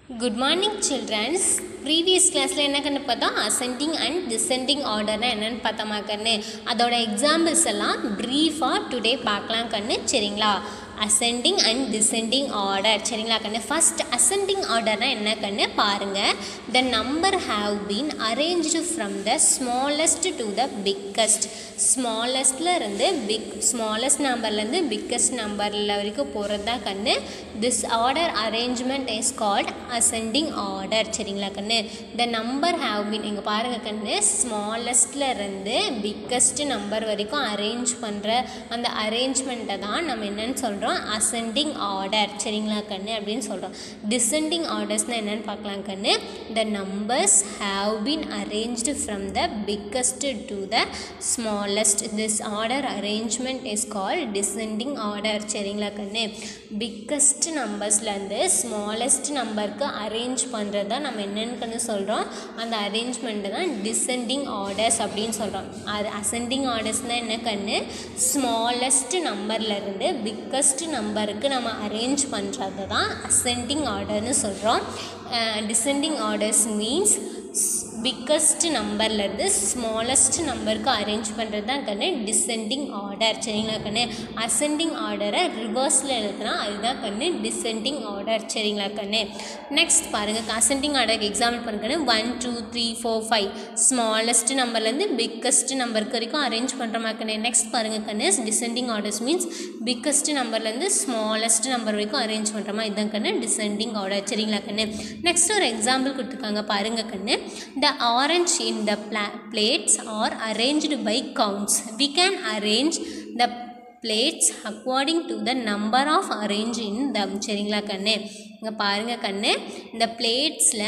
good morning children's previous கிளாஸில் என்ன கண்டு பார்த்தோம் அசெண்டிங் அண்ட் டிசெண்டிங் ஆர்டர்னா என்னென்னு பார்த்தோமா கண்ணு அதோட எக்ஸாம்பிள்ஸ் எல்லாம் ப்ரீஃபாக டுடே பார்க்கலாம் கண்ணு சரிங்களா அசெண்டிங் அண்ட் டிசெண்டிங் ஆர்டர் சரிங்களா கண்ணு ஃபஸ்ட் அசெண்டிங் ஆர்டர்னா என்ன கண்ணு பாருங்கள் the number have been arranged from the smallest to the biggest ஸ்மாலஸ்டில் இருந்து பிக் ஸ்மாலஸ்ட் நம்பர்லேருந்து பிக்கஸ்ட் நம்பரில் வரைக்கும் போகிறது தான் கண்ணு this order arrangement is called ascending order சரிங்களா கண்ணு த நம்பர் ஹாவ் பீன் இங்கே பாருங்கள் கண்ணு ஸ்மாலஸ்டில் இருந்து பிக்கஸ்ட் நம்பர் வரைக்கும் அரேஞ்ச் பண்ணுற அந்த அரேஞ்ச்மெண்ட்டை தான் நம்ம என்னன்னு சொல்கிறோம் அசெண்டிங் ஆர்டர் சரிங்களா கண்ணு அப்படின்னு சொல்கிறோம் டிசெண்டிங் ஆர்டர்ஸ்னால் என்னென்னு பார்க்கலாம் கண்ணு the numbers have been arranged from the biggest to the smallest this order arrangement is call descending order சரிங்களா கண்ணு பிக்கஸ்ட் நம்பர்ஸ்லேருந்து ஸ்மாலஸ்ட் நம்பருக்கு அரேஞ்ச் பண்ணுறது தான் நம்ம என்னென்னு கண்ணு சொல்கிறோம் அந்த அரேஞ்ச்மெண்ட்டு தான் டிசெண்டிங் ஆர்டர்ஸ் அப்படின்னு சொல்கிறோம் அது அசெண்டிங் ஆர்டர்ஸ்னால் என்ன கண்ணு ஸ்மாலஸ்ட் நம்பர்லேருந்து பிக்கஸ்ட் நம்பருக்கு நம்ம அரேஞ்ச் பண்ணுறது தான் அசெண்டிங் ஆர்டர்னு சொல்கிறோம் டிசெண்டிங் ஆர்டர்ஸ் மீன்ஸ் பிக்கஸ்ட் நம்பர்லேருந்து ஸ்மாலஸ்ட் நம்பருக்கு அரேஞ்ச் பண்ணுறது தான் கண்ணு டிசெண்டிங் ஆர்டர் சரிங்களா கண்ணு அசெண்டிங் ஆர்டரை ரிவர்ஸில் எழுதுனா அதுதான் கண்ணு டிசெண்டிங் ஆர்டர் சரிங்களா கண்ணு நெக்ஸ்ட் பாருங்கள் அசெண்டிங் ஆர்டருக்கு எக்ஸாம்பிள் பாருங்க one two three four five smallest நம்பர்லேருந்து பிக்கஸ்ட் நம்பருக்கு வரைக்கும் அரேஞ்ச் பண்ணுற கண்ணு நெக்ஸ்ட் பாருங்கள் கண்ணு டிசெண்டிங் ஆர்டர்ஸ் மீன்ஸ் பிக்கஸ்ட் நம்பர்லேருந்து ஸ்மாலஸ்ட் நம்பர் வரைக்கும் அரேஞ்ச் பண்ணுறோமா இதுதான் கண்ணு டிசெண்டிங் ஆர்டர் சரிங்களா கண்ணு நெக்ஸ்ட் ஒரு எக்ஸாம்பிள் கொடுத்துருக்காங்க பாருங்கள் கண்ணு த orange in the pla- plates are arranged by counts we can arrange the plates according to the number of arrange in them சரிங்களா கண்ணு இங்கே பாருங்கள் கண்ணு இந்த பிளேட்ஸில்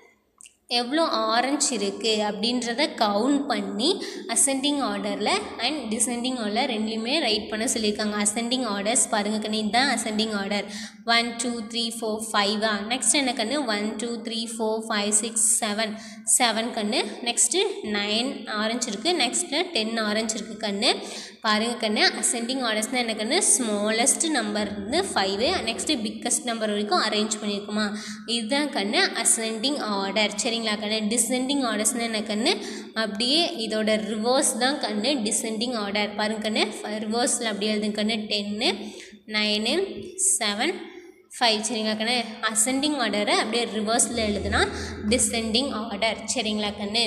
எவ்வளோ ஆரஞ்ச் இருக்குது அப்படின்றத கவுண்ட் பண்ணி அசெண்டிங் ஆர்டரில் அண்ட் டிசெண்டிங் ஆர்டர் ரெண்டுலேயுமே ரைட் பண்ண சொல்லியிருக்காங்க அசெண்டிங் ஆர்டர்ஸ் பாருங்கள் கண்ணு இதுதான் ascending order one two three four ஃபைவா நெக்ஸ்ட் என்ன கண்ணு one two three four five six seven seven கண்ணு நெக்ஸ்ட்டு நைன் ஆரஞ்சு இருக்குது நெக்ஸ்ட்டு டென் ஆரஞ்சு இருக்குது கண்ணு பாருங்கள் கண்ணு அசெண்டிங் ஆர்டர்ஸ்னால் என்ன கண்ணு ஸ்மாலஸ்ட் நம்பர் இருந்து ஃபைவு நெக்ஸ்ட்டு பிக்கஸ்ட் நம்பர் வரைக்கும் அரேஞ்ச் பண்ணியிருக்குமா இதுதான் கண்ணு அசெண்டிங் ஆர்டர் சரிங்களா கண்ணு டிசெண்டிங் ஆர்டர்ஸ்னால் என்ன கண்ணு அப்படியே இதோட ரிவர்ஸ் தான் கண்ணு டிசெண்டிங் ஆர்டர் பாருங்க கண்ணு ரிவர்ஸில் அப்படியே எழுதுங்க கண்ணு டென்னு நைனு செவன் ஃபைவ் சரிங்களா கண்ணு அசெண்டிங் ஆர்டரை அப்படியே ரிவர்ஸில் எழுதுனா டிசெண்டிங் ஆர்டர் சரிங்களா கண்ணு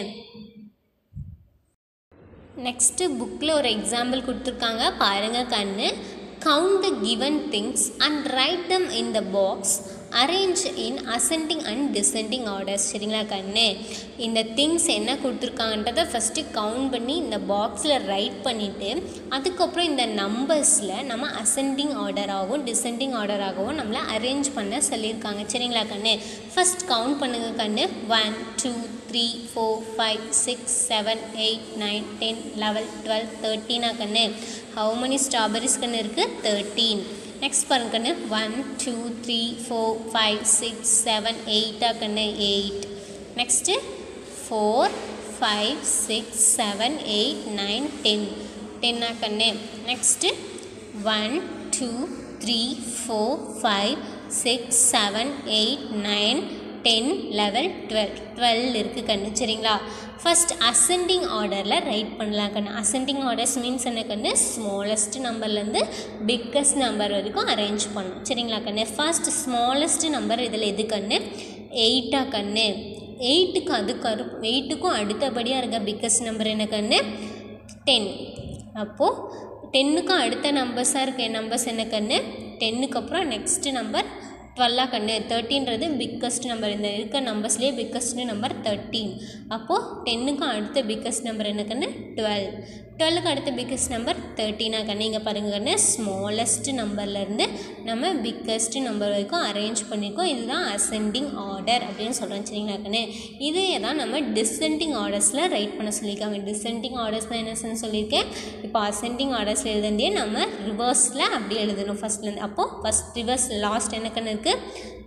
நெக்ஸ்ட்டு புக்கில் ஒரு எக்ஸாம்பிள் கொடுத்துருக்காங்க பாருங்கள் கண்ணு count the given things and write them in the box arrange in ascending and descending orders சரிங்களா கண்ணு இந்த திங்ஸ் என்ன கொடுத்துருக்காங்கன்றதை ஃபஸ்ட்டு கவுண்ட் பண்ணி இந்த பாக்ஸில் ரைட் பண்ணிவிட்டு அதுக்கப்புறம் இந்த நம்பர்ஸில் நம்ம அசெண்டிங் ஆர்டராகவும் டிசெண்டிங் ஆர்டராகவும் நம்மளை அரேஞ்ச் பண்ண சொல்லியிருக்காங்க சரிங்களா கண்ணு ஃபஸ்ட் கவுண்ட் பண்ணுங்கள் கண்ணு one two three four five six seven eight nine ten eleven twelve தேர்ட்டீனா கண்ணு ஹவு many ஸ்ட்ராபெரிஸ் கண்ணு இருக்குது தேர்ட்டீன் நெக்ஸ்ட் பாருங்க கண்ணு one two three four five six seven எயிட்டா கண்ணு eight next four five six seven eight nine ten டென்னா கண்ணு next one two three four five six seven eight nine ten eleven twelve twelve இருக்குது கண்ணு சரிங்களா first ascending ஆர்டரில் right பண்ணலாம் கண்ணு அசெண்டிங் ஆர்டர்ஸ் மீன்ஸ் என்ன கண்ணு ஸ்மாலஸ்ட் நம்பர்லேருந்து பிக்கஸ்ட் நம்பர் வரைக்கும் அரேஞ்ச் பண்ணணும் சரிங்களா கண்ணு ஃபர்ஸ்ட் ஸ்மாலஸ்ட் நம்பர் இதில் எது கண்ணு எயிட்டா கண்ணு எயிட்டுக்கு அது கரு எயிட்டுக்கும் அடுத்தபடியாக இருக்க பிக்கஸ்ட் நம்பர் என்ன கண்ணு டென் அப்போது டென்னுக்கும் அடுத்த நம்பர்ஸாக இருக்க நம்பர்ஸ் என்ன கண்ணு டென்னுக்கு அப்புறம் நெக்ஸ்ட்டு நம்பர் டுவெல்லாக கண்ணு தேர்ட்டின்றது பிக்கஸ்ட் நம்பர் இந்த இருக்க நம்பர்ஸ்லேயே பிக்கஸ்ட் நம்பர் தேர்ட்டீன் அப்போது டென்னுக்கும் அடுத்த பிக்கஸ்ட் நம்பர் என்ன கண்ணு டுவெல் டுவெல்லுக்கு அடுத்த பிக்கஸ்ட் நம்பர் தேர்ட்டீனா கண்ணு இங்கே பாருங்கள் கண்ணு ஸ்மாலஸ்ட் நம்பர்லேருந்து நம்ம பிக்கஸ்ட் நம்பர் வரைக்கும் அரேஞ்ச் பண்ணியிருக்கோம் இதுதான் அசெண்டிங் ஆர்டர் அப்படின்னு சொல்கிறோம் சரிங்களா கண்ணு இதே தான் நம்ம டிசெண்டிங் ஆர்டர்ஸில் ரைட் பண்ண சொல்லியிருக்காங்க டிசெண்டிங் ஆர்டர்ஸ்னால் என்ன சொல்லியிருக்கேன் இப்போ அசெண்டிங் ஆர்டர்ஸில் எழுதுந்தே நம்ம ரிவர்ஸில் அப்படி எழுதணும் ஃபஸ்ட்லேருந்து அப்போது ஃபஸ்ட் ரிவர்ஸ் லாஸ்ட் என்ன கண்ணு இருக்குது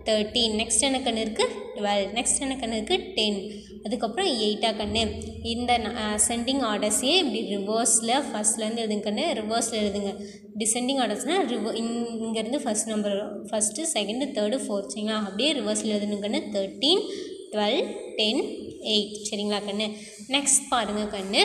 தேர்ட்டீன் நெக்ஸ்ட் என்ன கண்ணு இருக்குது டுவெல் நெக்ஸ்ட் என்ன கண்ணு இருக்குது டென் அதுக்கப்புறம் எயிட்டா கண்ணு இந்த அசெண்டிங் ஆர்டர்ஸையே இப்படி ரிவர்ஸில் ஃபஸ்ட்லேருந்து எழுதுங்க கண்ணு ரிவர்ஸில் எழுதுங்க டிசெண்டிங் ஆர்டர்ஸ்னால் ரிவ இங்கேருந்து first number first second third fourth சரிங்களா அப்படியே ரிவர்ஸில் எழுதுங்க கண்ணு தேர்ட்டீன் டுவெல் டென் எயிட் சரிங்களா கண்ணு நெக்ஸ்ட் பாருங்கள் கண்ணு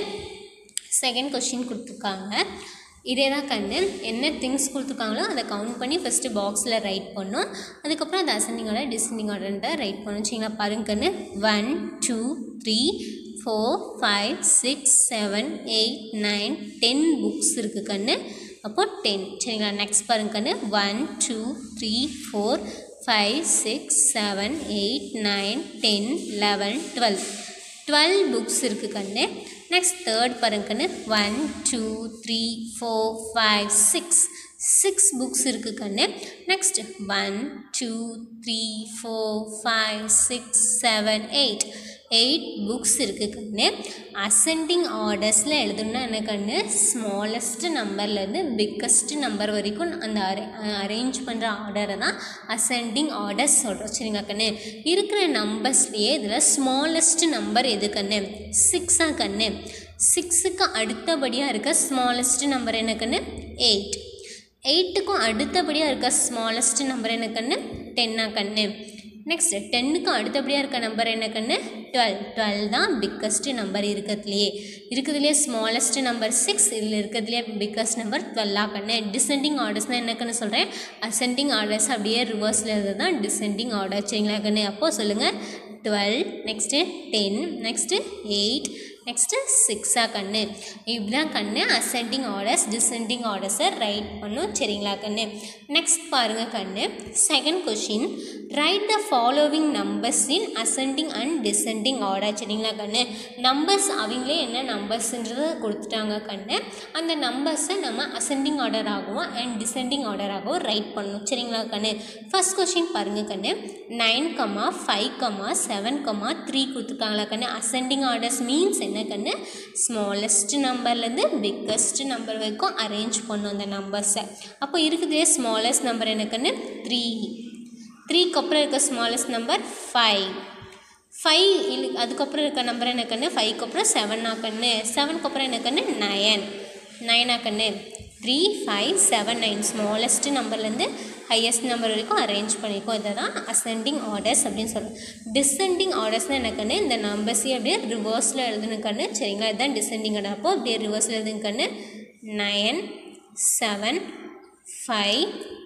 செகண்ட் கொஷின் கொடுத்துருக்காங்க இதே தான் கண்ணு என்ன திங்ஸ் கொடுத்துருக்காங்களோ அதை கவுண்ட் பண்ணி ஃபஸ்ட்டு பாக்ஸில் ரைட் பண்ணணும் அதுக்கப்புறம் அது அசெண்டிங் ஆர்டர் டிசெண்டிங் ஆர்டர்ன்ட்டு ரைட் பண்ணணும் சரிங்களா பாருங்க கண்ணு one two three four five six seven eight nine ten books இருக்குது கண்ணு அப்போ டென் சரிங்களா நெக்ஸ்ட் பாருங்க கண்ணு one two three four five six seven eight nine ten eleven twelve twelve books இருக்குது கண்ணு நெக்ஸ்ட் தேர்ட் பாருங்க கண்ணு one two three four five six six books இருக்குது கண்ணு next one two three four five six seven eight eight books இருக்குது கண்ணு ascending ஆர்டர்ஸில் எழுதணும்னா என்ன கண்ணு ஸ்மாலஸ்ட் நம்பர்லேருந்து பிக்கஸ்ட் நம்பர் வரைக்கும் அந்த அரே அரேஞ்ச் பண்ணுற ஆர்டரை தான் அசெண்டிங் ஆர்டர்ஸ் சொல்கிறோம் சரிங்களா கண்ணு இருக்கிற நம்பர்ஸ்லேயே இதில் ஸ்மாலஸ்ட் நம்பர் எது கண்ணு சிக்ஸா கண்ணு சிக்ஸுக்கு அடுத்தபடியாக இருக்க ஸ்மாலஸ்ட் நம்பர் என்ன கண்ணு எயிட் எயிட்டுக்கும் அடுத்தபடியாக இருக்க ஸ்மாலஸ்ட் நம்பர் என்ன கண்ணு டென்னா கண்ணு நெக்ஸ்ட் டென்னுக்கு அடுத்தபடியாக இருக்க நம்பர் என்ன கண்ணு டுவெல் டுவெல் தான் பிக்கஸ்ட் நம்பர் இருக்கிறதுலையே இருக்கிறதுலையே ஸ்மாலஸ்ட் நம்பர் சிக்ஸ் இதில் இருக்கிறதுலையே பிக்கஸ்ட் நம்பர் டுவெல்லா கண்ணு டிசெண்டிங் ஆர்டர்ஸ்னால் என்ன கண்ணு சொல்கிறேன் அசெண்டிங் ஆர்டர்ஸ் அப்படியே ரிவர்ஸில் இருக்கிறது தான் டிசெண்டிங் ஆர்டர் சரிங்களா கண்ணு அப்போது சொல்லுங்கள் twelve next ten next eight next சிக்ஸா கண்ணு இப்படிதான் கண்ணு அசெண்டிங் ஆர்டர்ஸ் டிசெண்டிங் ஆர்டர்ஸை ரைட் பண்ணும் சரிங்களா கண்ணு நெக்ஸ்ட் பாருங்கள் கண்ணு second question write the following numbers in ascending and descending order சரிங்களா கண்ணு நம்பர்ஸ் அவங்களே என்ன நம்பர்ஸ்ன்றதை கொடுத்துட்டாங்க கண்ணு அந்த நம்பர்ஸை நம்ம அசெண்டிங் ஆர்டராகவும் அண்ட் டிசெண்டிங் ஆர்டராகவும் ரைட் பண்ணணும் சரிங்களா கண்ணு ஃபர்ஸ்ட் கொஷின் பாருங்கள் கண்ணு nine comma five comma seven comma three கொடுத்துருக்காங்களா கண்ணு அசெண்டிங் ஆர்டர்ஸ் மீன்ஸ் என்ன கண்ணு ஸ்மாலஸ்ட் நம்பர்லேருந்து பிக்கஸ்ட் நம்பர் வரைக்கும் அரேஞ்ச் பண்ணும் அந்த நம்பர்ஸை அப்போ இருக்குதே ஸ்மாலஸ்ட் நம்பர் என்ன கண்ணு த்ரீ த்ரீக்கு அப்புறம் இருக்க ஸ்மாலஸ்ட் நம்பர் ஃபைவ் ஃபைவ் இல்லை அதுக்கப்புறம் இருக்க நம்பர் என்ன கண்ணு ஃபைவ்க்கு அப்புறம் செவனா கண்ணு செவனுக்கு அப்புறம் என்ன கண்ணு நயன் நைனா கண்ணு three five seven nine smallest நம்பர்லேருந்து ஹையஸ்ட் நம்பர் வரைக்கும் அரேஞ்ச் பண்ணியிருக்கோம் இதை தான் அசெண்டிங் ஆர்டர்ஸ் அப்படின்னு சொல்லுவோம் டிசெண்டிங் ஆர்டர்ஸ்னால் என்ன கண்ணு இந்த நம்பர்ஸையும் அப்படியே ரிவர்ஸில் எழுதுன கண்ணு சரிங்களா இதுதான் டிசெண்டிங் ஆர்டர் அப்போது அப்படியே ரிவர்ஸில் எழுதுங்க கண்ணு நயன் செவன் ஃபைவ்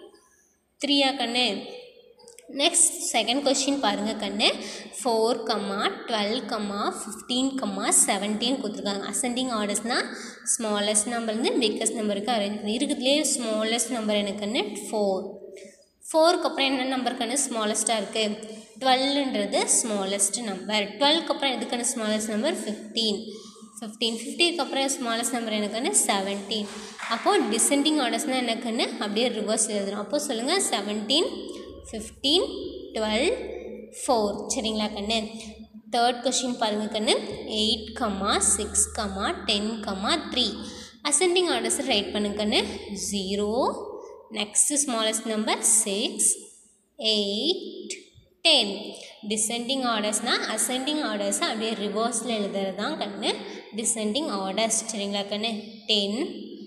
த்ரீயா கண்ணு நெக்ஸ்ட் செகண்ட் கொஷின் பாருங்கள் கண்ணு four comma twelve comma fifteen comma seventeen கொடுத்துருக்காங்க அசெண்டிங் ஆர்டர்ஸ்னால் ஸ்மாலஸ்ட் நம்பர்லேருந்து பிக்கஸ்ட் நம்பருக்கு அரேஞ்ச் பண்ணி இருக்கிறதுலே ஸ்மாலஸ்ட் நம்பர் எனக்கு கண்ணு ஃபோர் ஃபோருக்கு அப்புறம் என்ன நம்பர் கண்ணு ஸ்மாலஸ்ட்டாக இருக்குது டுவெல்ன்றது ஸ்மாலஸ்ட் நம்பர் டுவெல்க்கு அப்புறம் எதுக்கான ஸ்மாலஸ்ட் நம்பர் ஃபிஃப்டீன் ஃபிஃப்டீன் ஃபிஃப்டிக்கு அப்புறம் ஸ்மாலஸ்ட் நம்பர் எனக்குன்னு செவன்டீன் அப்போது டிசெண்டிங் ஆர்டர்ஸ்னால் எனக்குன்னு அப்படியே ரிவர்ஸ் எழுதுறோம் அப்போது சொல்லுங்கள் செவன்டீன் ஃபிஃப்டீன் டுவெல் ஃபோர் சரிங்களா கண்ணு தேர்ட் கொஷின் பாருங்கள் கண்ணு eight comma six comma ten comma three ascending orders write பண்ணுங்க கண்ணு zero next smallest number six eight ten descending ஆர்டர்ஸ்னால் அசெண்டிங் ஆர்டர்ஸை அப்படியே ரிவர்ஸில் எழுதுறது தான் கண்ணு டிசெண்டிங் ஆர்டர்ஸ் சரிங்களா கண்ணு டென்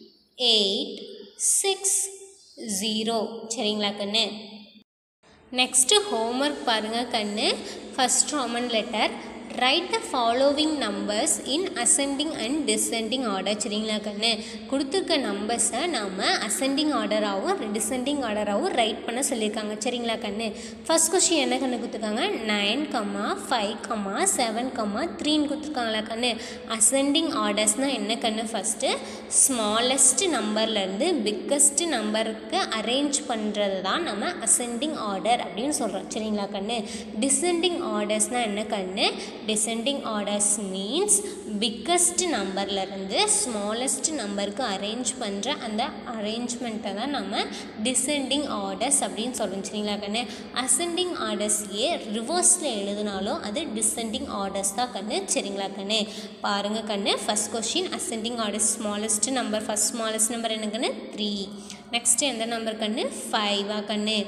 எயிட் சிக்ஸ் ஜீரோ சரிங்களா கண்ணு நெக்ஸ்ட்டு ஹோம்ஒர்க் பாருங்கள் கண்ணு first Roman letter write the following numbers in ascending and descending order சரிங்களா கண்ணு கொடுத்துருக்க நம்பர்ஸை நாம் அசெண்டிங் ஆர்டராகவும் டிசெண்டிங் ஆர்டராகவும் ரைட் பண்ண சொல்லியிருக்காங்க சரிங்களா கண்ணு ஃபஸ்ட் கொஷின் என்ன கண்ணு கொடுத்துருக்காங்க nine comma five comma seven comma த்ரீன்னு கொடுத்துருக்காங்களா கண்ணு அசெண்டிங் ஆர்டர்ஸ்னால் என்ன கண்ணு ஃபஸ்ட்டு ஸ்மாலஸ்ட் நம்பர்லேருந்து பிக்கஸ்ட் நம்பருக்கு அரேஞ்ச் பண்ணுறது தான் நம்ம அசெண்டிங் ஆர்டர் அப்படின்னு சொல்கிறோம் சரிங்களா கண்ணு டிசெண்டிங் ஆர்டர்ஸ்னால் என்ன கண்ணு டிசெண்டிங் ஆர்டர்ஸ் மீன்ஸ் பிக்கஸ்ட் நம்பர்லேருந்து ஸ்மாலஸ்ட் நம்பருக்கு அரேஞ்ச் பண்ணுற அந்த அரேஞ்ச்மெண்ட்டை தான் நம்ம டிசெண்டிங் ஆர்டர்ஸ் அப்படின்னு சொல்கிறோம் சரிங்களா கண்ணு அசெண்டிங் ஆர்டர்ஸ்லேயே ரிவர்ஸில் எழுதினாலும் அது டிசெண்டிங் ஆர்டர்ஸ் தான் கண்ணு சரிங்களா கண்ணு பாருங்கள் கண்ணு first question ascending orders smallest number first smallest number என்ன கண்ணு த்ரீ நெக்ஸ்ட் எந்த நம்பர் கண்ணு ஃபைவா கண்ணு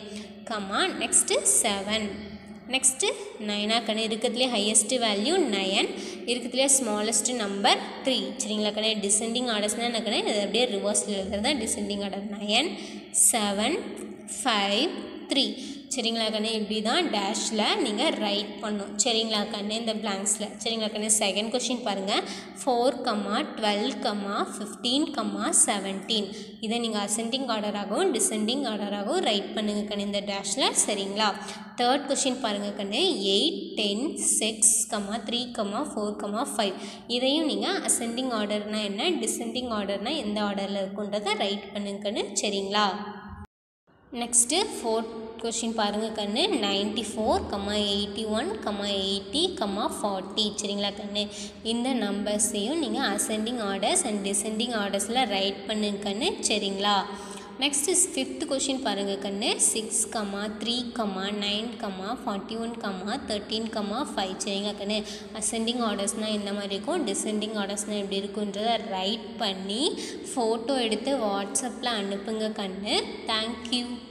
கமா நெக்ஸ்ட்டு செவன் நெக்ஸ்ட்டு நைனா கண்ணு இருக்கிறதுலே ஹையஸ்ட் வேல்யூ நயன் இருக்கிறதுலே ஸ்மாலஸ்ட் நம்பர் த்ரீ சரிங்களா கண்ணு டிசெண்டிங் ஆர்டர்ஸ்னால் என்ன கண்ணு இது அப்படியே ரிவர்ஸில் இருக்கிறது தான் descending order nine seven five three சரிங்களா கண்ணு இப்படி தான் டேஷில் நீங்கள் ரைட் பண்ணும் சரிங்களா கண்ணு இந்த பிளாங்க்ஸில் சரிங்களா கண்ணு செகண்ட் கொஷின் பாருங்கள் four comma twelve comma fifteen comma seventeen இதை நீங்கள் அசெண்டிங் ஆர்டராகவும் டிசெண்டிங் ஆர்டராகவும் ரைட் பண்ணுங்க கண்ணு இந்த டேஷில் சரிங்களா தேர்ட் கொஷின் பாருங்கள் கண்ணு eight ten six comma three comma four comma five இதையும் நீங்கள் அசெண்டிங் ஆர்டர்னால் என்ன டிசெண்டிங் ஆர்டர்னால் எந்த ஆர்டரில் இருக்குன்றதை ரைட் பண்ணுங்க கண்ணு சரிங்களா நெக்ஸ்ட்டு ஃபோர்த் கொஷின் பாருங்கள் கண்ணு ninety four comma eighty one comma eighty comma forty சரிங்களா கண்ணு இந்த நம்பர்ஸையும் நீங்கள் அசெண்டிங் ஆர்டர்ஸ் அண்ட் டிசெண்டிங் ஆர்டர்ஸில் ரைட் பண்ணுங்க கண்ணு சரிங்களா நெக்ஸ்ட்டு ஃபிஃப்த் கொஷின் பாருங்கள் கண்ணு six comma three comma nine comma forty one comma thirteen comma five சரிங்களா கண்ணு அசெண்டிங் ஆர்டர்ஸ்னால் எந்த மாதிரி இருக்கும் டிசெண்டிங் ஆர்டர்ஸ்னால் எப்படி இருக்குன்றதை ரைட் பண்ணி ஃபோட்டோ எடுத்து வாட்ஸ்அப்பில் அனுப்புங்க கண்ணு தேங்க்யூ